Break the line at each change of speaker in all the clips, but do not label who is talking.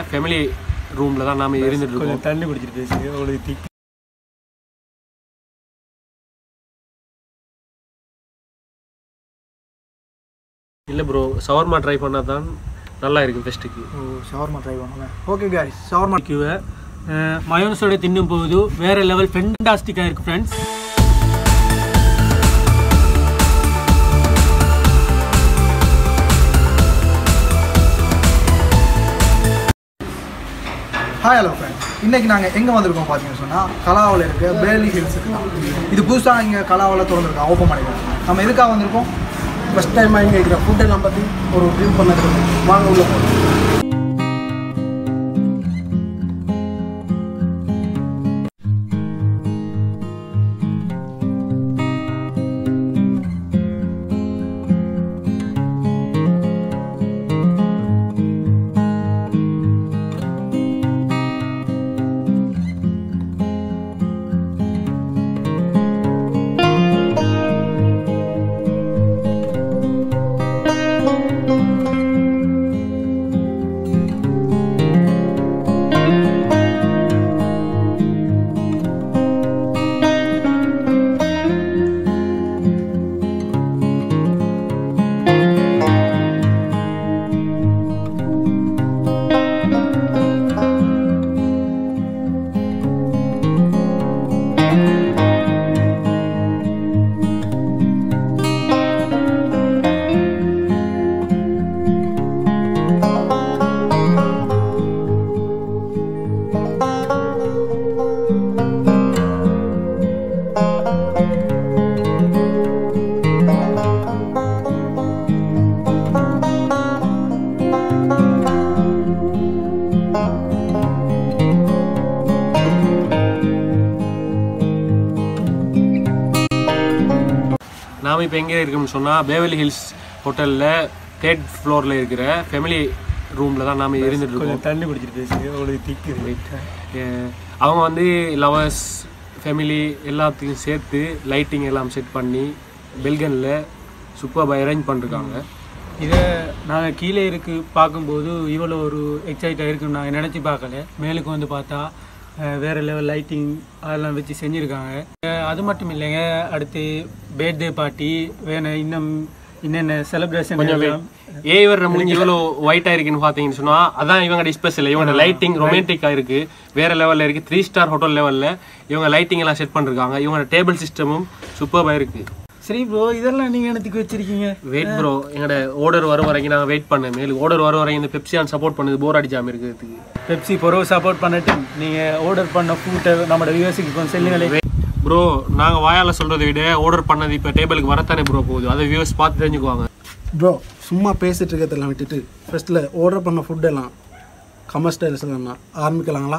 Family ரூமில் தான் நாம இருந்துட்டு இருக்கோம்
கொஞ்சம் தண்ணி குடிச்சிட்டு பேசுங்க உங்களுக்கு திக்
இல்லை ப்ரோ ஷவர்மா ட்ரை பண்ணால் தான் நல்லா இருக்கும் ஃபெஸ்ட்டுக்கு
ஓ ஷவர்மா ட்ரை பண்ணுவேன் ஓகே காய்ஸ் ஷவர்மா
கியூவை மயோனஸோட தின்னும் போது வேற லெவல் ஃபென்டாஸ்டிக்காக இருக்கு ஃப்ரெண்ட்ஸ்
ஹாய் ஹலோ ஃப்ரெண்ட்ஸ் இன்னைக்கு நாங்கள் எங்கே வந்திருக்கோம் பார்த்தீங்கன்னு சொன்னால் கலாவில் இருக்க பேர்லி ஹில்ஸுக்கு தான் இது புதுசாக இங்கே கலாவில் திறந்துருக்கோம் ஓப்பன் பண்ணிருக்கோம் நம்ம எதுக்காக வந்திருக்கோம்
ஃபஸ்ட் டைம் இங்கே இருக்கிற ஃபுட்டெல்லாம் பற்றி ஒரு ரிவ்யூ பண்ணது வாங்க உள்ள போகலாம்
நாம் இப்போ எங்கே இருக்கோம்னு சொன்னால் பேவலி ஹில்ஸ் ஹோட்டலில் தேர்ட் ஃப்ளோரில் இருக்கிற ஃபேமிலி ரூமில் தான் நாம் இருந்துட்டு இருக்கோம்
கொஞ்சம் தண்ணி குடிச்சிட்டு பேசுங்க உங்களுக்கு திக்கு
அஹ் அவங்க வந்து லவர்ஸ் ஃபேமிலி எல்லாத்தையும் சேர்த்து லைட்டிங் எல்லாம் செட் பண்ணி பெல்கனில் சூப்பர் அரேஞ்ச் பண்ணிருக்காங்க
இதை நாங்கள் கீழே இருக்கு பார்க்கும்போது இவ்வளோ ஒரு எக்ஸைட்டாக இருக்குன்னு நாங்கள் நினச்சி பார்க்கல மேலுக்கு வந்து பார்த்தா அஹ், வேற லெவல் லைட்டிங் அதெல்லாம் வச்சு செஞ்சுருக்காங்க அஹ், அது மட்டும் இல்லைங்க அடுத்து பர்த்டே பார்ட்டி வேணும் இன்னும் என்னென்ன செலிப்ரேஷன்
கொஞ்சம் ஏவர் முடிஞ்சு இவ்வளோ ஒயிட்டாக இருக்குன்னு பார்த்தீங்கன்னு சொன்னால் அதான் இவங்க ஸ்பெஷல் இவங்க லைட்டிங் ரொமான்டிக்காக இருக்கு வேற லெவலில் இருக்கு த்ரீ ஸ்டார் ஹோட்டல் லெவலில் இவங்க லைட்டிங் எல்லாம் செட் பண்ணிருக்காங்க இவங்க டேபிள் சிஸ்டமும் சூப்பராக இருக்கு
சரி ப்ரோ இதெல்லாம் நீங்கள் எனக்கு வச்சிருக்கீங்க
வெயிட் ப்ரோ எங்களோட ஆர்டர் வர வரைக்கும் நாங்கள் வெயிட் பண்ணேன் மேலும் ஆர்டர் வர வரைக்கும் இந்த பெப்சியான் சப்போர்ட் பண்ணுது போர் அடிச்சாம இருக்கிறதுக்கு
பெப்சி பொறவு சப்போர்ட் பண்ணிட்டு நீங்கள் ஆர்டர் பண்ண ஃபுட்டை நம்மளோட வியூவர்ஸுக்கு கொஞ்சம் செல்லுங்களே
ப்ரோ நாங்கள் வாயால் சொல்கிறத விட ஆர்டர் பண்ணது இப்போ டேபிளுக்கு வரத்தானே ப்ரோ போகுது அதை வியூவர்ஸ் பார்த்து தெரிஞ்சுக்குவாங்க
ப்ரோ சும்மா பேசிட்டு இருக்கிறதெல்லாம் விட்டுட்டு ஃபர்ஸ்ட்டில் ஆர்டர் பண்ண ஃபுட்டெல்லாம் கமர் ஸ்டைல்ஸ்லாம் ஆரம்பிக்கலாங்களா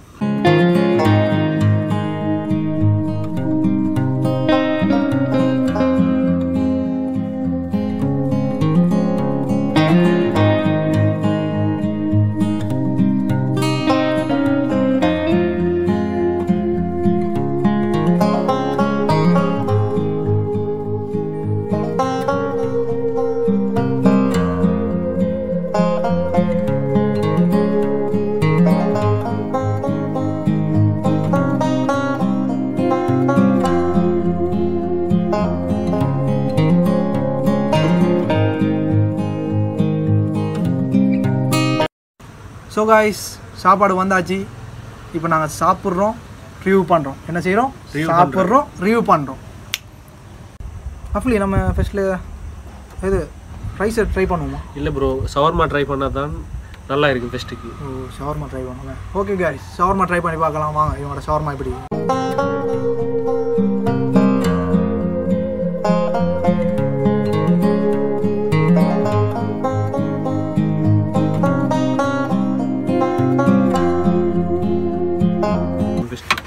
ஸோ காய்ஸ் சாப்பாடு வந்தாச்சு இப்போ நாங்கள் சாப்பிட்றோம் ரிவ்யூ பண்ணுறோம் என்ன செய்கிறோம் சாப்பிட்றோம் ரிவ்யூ பண்ணுறோம் அஃப்லி நம்ம ஃபஸ்ட்டில் இது ரைஸை ட்ரை பண்ணுவோமா
இல்லை ப்ரோ ஷவர்மா ட்ரை பண்ணால் தான் நல்லா இருக்கும் ஃபெஸ்ட்டுக்கு
ஓ ஷவர்மா ட்ரை பண்ணுவேன் ஓகே காய்ஸ் ஷவர்மா ட்ரை பண்ணி பார்க்கலாம் வாங்க இவங்களோட ஷவர்மா எப்படி
ஃபெஸ்ட்டு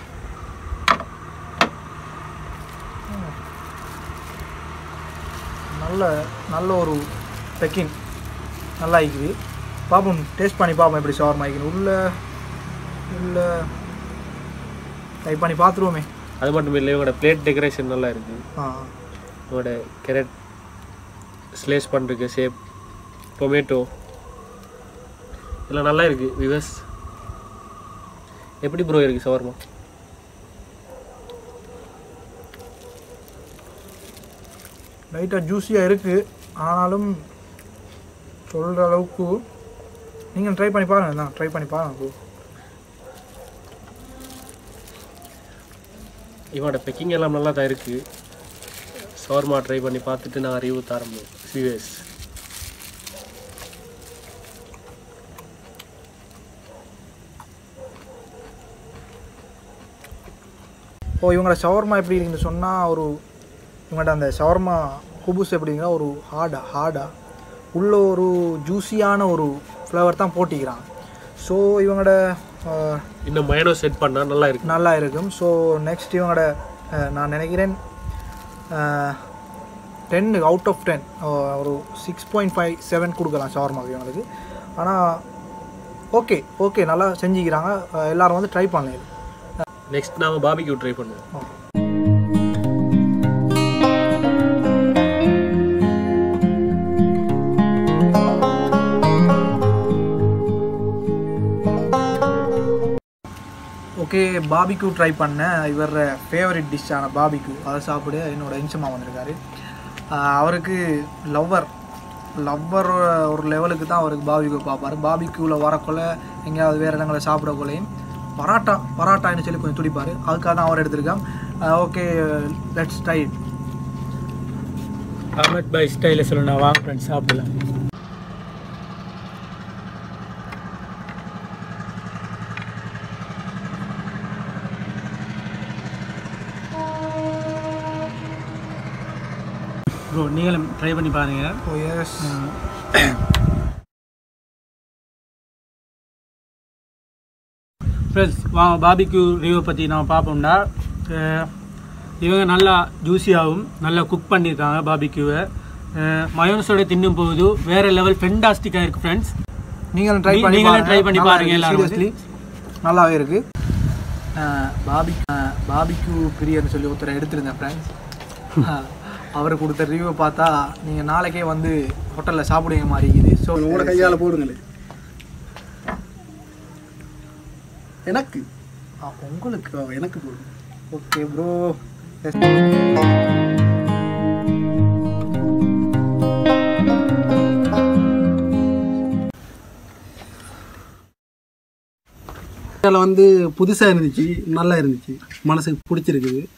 நல்ல நல்ல ஒரு பெக்கிங் நல்லா இருக்குது பார்ப்போம் டேஸ்ட் பண்ணி பார்ப்போம் எப்படி ஷவர்மா இருக்குது உள்ள உள்ள ட்ரை பண்ணி பார்த்துருவோமே
அது மட்டும் இல்லை இவங்களோட பிளேட் டெக்கரேஷன் நல்லா இருக்குது
ஆ
இவங்களோட கேரட் ஸ்லேஸ் பண்ணுறதுக்கு ஷேப் டொமேட்டோ இல்லை நல்லா இருக்கு விவஸ் எப்படி ப்ரோ இருக்கு சவர்மா
லைட்டாக ஜூஸியாக இருக்குது ஆனாலும் சொல்கிற அளவுக்கு நீங்கள் ட்ரை பண்ணி பாருங்க தான் ட்ரை பண்ணி பாருங்க bro.
இவனோட பெக்கிங் எல்லாம் நல்லா தான் இருக்கு சவர்மா ட்ரை பண்ணி பார்த்துட்டு நான் ரிவ்யூ தரேன் விவஸ்
ஓ இவங்களோட ஷவர்மா எப்படி இருக்குன்னு சொன்னால் ஒரு இவங்கள்ட்ட அந்த ஷவர்மா குபூஸ் எப்படிங்கன்னா ஒரு ஹார்டா ஹார்டா உள்ள ஒரு ஜூஸியான ஒரு ஃப்ளேவர் தான் போட்டிக்கிறாங்க ஸோ இவங்களோட அஹ்,
இன்னும் மயனோ செட் பண்ணா நல்லா இருக்கு
நல்லா இருக்கும் ஸோ நெக்ஸ்ட் இவங்களோட அஹ், நான் நினைக்கிறேன் டென் அவுட் ஆஃப் டென் ஒரு சிக்ஸ் பாயிண்ட் ஃபைவ் செவன் கொடுக்கலாம் ஷவர்மாக்கு இவங்களுக்கு ஆனால் ஓகே ஓகே நல்லா செஞ்சுக்கிறாங்க அஹ், எல்லாரும் வந்து ட்ரை பண்ணலாம் இது
நெக்ஸ்ட் நாம பாபிக்யூ ட்ரை பண்ணுவோம்
ஓகே பாபிக்யூ ட்ரை பண்ணேன் இவர் ஃபேவரட் டிஷ்ஷான பாபிக்யூ அதை சாப்பிட என்னோட இன்சமா வந்திருக்காரு ஆஹ் அவருக்கு லவ்வர் லவ்வர் ஒரு லெவலுக்கு தான் அவருக்கு பாபிக்யூ பார்ப்பாரு பாபிக்யூவில் வரக்குள்ள எங்கேயாவது வேறு இடங்களை சாப்பிடக்குள்ளையும் பராட்டா பராட்டான்னு சொல்லி கொஞ்சம் துடிப்பார் அதுக்காக தான் அவர் எடுத்திருக்கான் okay let's try
Ahmed bhai ஸ்டைலில் சொல்லணும் வாங்க ஃப்ரெண்ட்ஸ் சாப்பிடலாம் ப்ரோ நீங்களும் ட்ரை பண்ணி பாருங்கள்
ஓ எஸ்
ஃப்ரெண்ட்ஸ் வாங்க பாபிக்யூ ரிவ்யூ பற்றி நம்ம பார்ப்போம்னா அஹ், இவங்க நல்லா ஜூஸியாகவும் நல்லா குக் பண்ணியிருக்காங்க பாபிக்யூவை மயோனஸோட தின்னும் போது வேறு லெவல் ஃபென்டாஸ்டிக்காக இருக்குது ஃப்ரெண்ட்ஸ்
நீங்களும் ட்ரை
நீ-
பண்ணி
நீங்களும்
பாருங்க.
try பண்ணி
நல்லா
பாருங்க
இருக்கு,
எல்லாரும்
seriously. நல்லாவே இருக்கு பாபி பாபிக்யூ பிரியர்னு சொல்லி ஒருத்தரை எடுத்திருந்தேன் ஃப்ரெண்ட்ஸ் அவர் கொடுத்த ரிவ்யூ பார்த்தா நீங்கள் நாளைக்கே வந்து ஹோட்டலில் சாப்பிடுங்க மாதிரி இது ஸோ
உங்களோட கையால் போடுங்களே எனக்கு
உங்களுக்கு
ஓ, எனக்கு போடுங்க
ஓகே ப்ரோ
அதில் வந்து புதுசாக இருந்துச்சு நல்லா இருந்துச்சு மனசுக்கு பிடிச்சிருக்குது